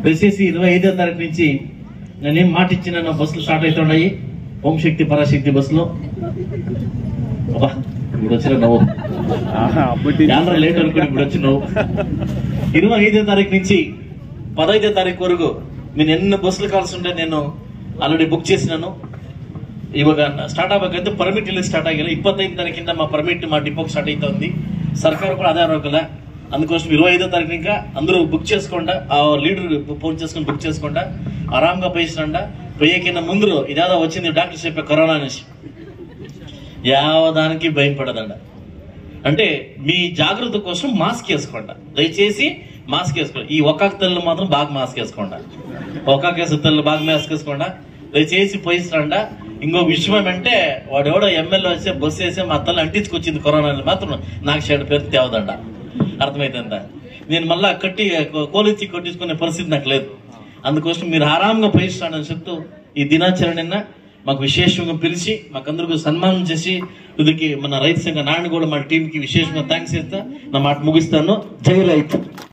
దయచేసి ఇరవై ఐదో తారీఖు నుంచి నేనేం మాట ఇచ్చిన నా బస్సులు స్టార్ట్ అవుతున్నాయి ఓం శక్తి పరాశక్తి బస్సులో అబ్బా ఇప్పుడు వచ్చిన నవ్వు యాభై లేట్ అనుకుని ఇప్పుడు వచ్చి నవ్వు ఇరవై ఐదో తారీఖు నుంచి పదహైదో తారీఖు వరకు నేను ఎన్ని బస్సులు కావాల్సి ఉంటే నేను ఆల్రెడీ బుక్ చేసినాను ಇವಾಗ ಸ್ಟಾರ್ಟ್ ಆಗಬೇಕಂತ ಪರ್ಮಿಟ್ ಇಲ್ಲಿ ಸ್ಟಾರ್ಟ್ ಆಗಿಲ್ಲ ಇಪ್ಪತ್ತೈದು ತಾರೀಕಿಂದ మా పర్మిట్ మా డిపోకి స్టార్ట్ అవుతుంది సర్కారు కూడా అదే అరవకల అందుకోసం ఇరవై ఐదో తారీఖు ఇంకా అందరూ బుక్ చేసుకోండా ఆ లీడర్ ఫోన్ చేసుకుని బుక్ చేసుకోండా ఆరాంగా పోయిస్తుండ పోయేకిన్న ముందు ఇదేదో వచ్చింది డాక్టర్ చెప్పే కరోనా అనేసి యావదానికి భయం పడదండ అంటే మీ జాగ్రత్త కోసం మాస్క్ వేసుకోండి దయచేసి మాస్క్ వేసుకోండి ఈ ఒక్కొక్క తల్లు మాత్రం బాగా మాస్క్ వేసుకోండి ఒక్కొక్క కేసు తల్లు బాగా మాస్క్ వేసుకోండి దయచేసి పోయిస్తాండ ఇంకో విషయం ఏమంటే వాడు ఎవడో ఎమ్మెల్యే వచ్చే బస్సు వేసి మా తల్లి అంటించుకొచ్చింది కరోనా అని మాత్రం నాకు షేడ్ పేరు తేవదండ అర్థమైతుందా నేను మళ్ళా కట్టి కోలిచ్చి కొట్టించుకునే పరిస్థితి నాకు లేదు అందుకోసం మీరు ఆరాంగా పోయిస్తాడని చెప్తూ ఈ దినాచరణ మాకు విశేషంగా పిలిచి మాకందరికీ సన్మానం చేసి ఇదికి మన రైతు సంఘ నారాయణ కూడా మా టీంకి విశేషంగా థ్యాంక్స్ చేస్తా నా మాట ముగిస్తాను జై రైతు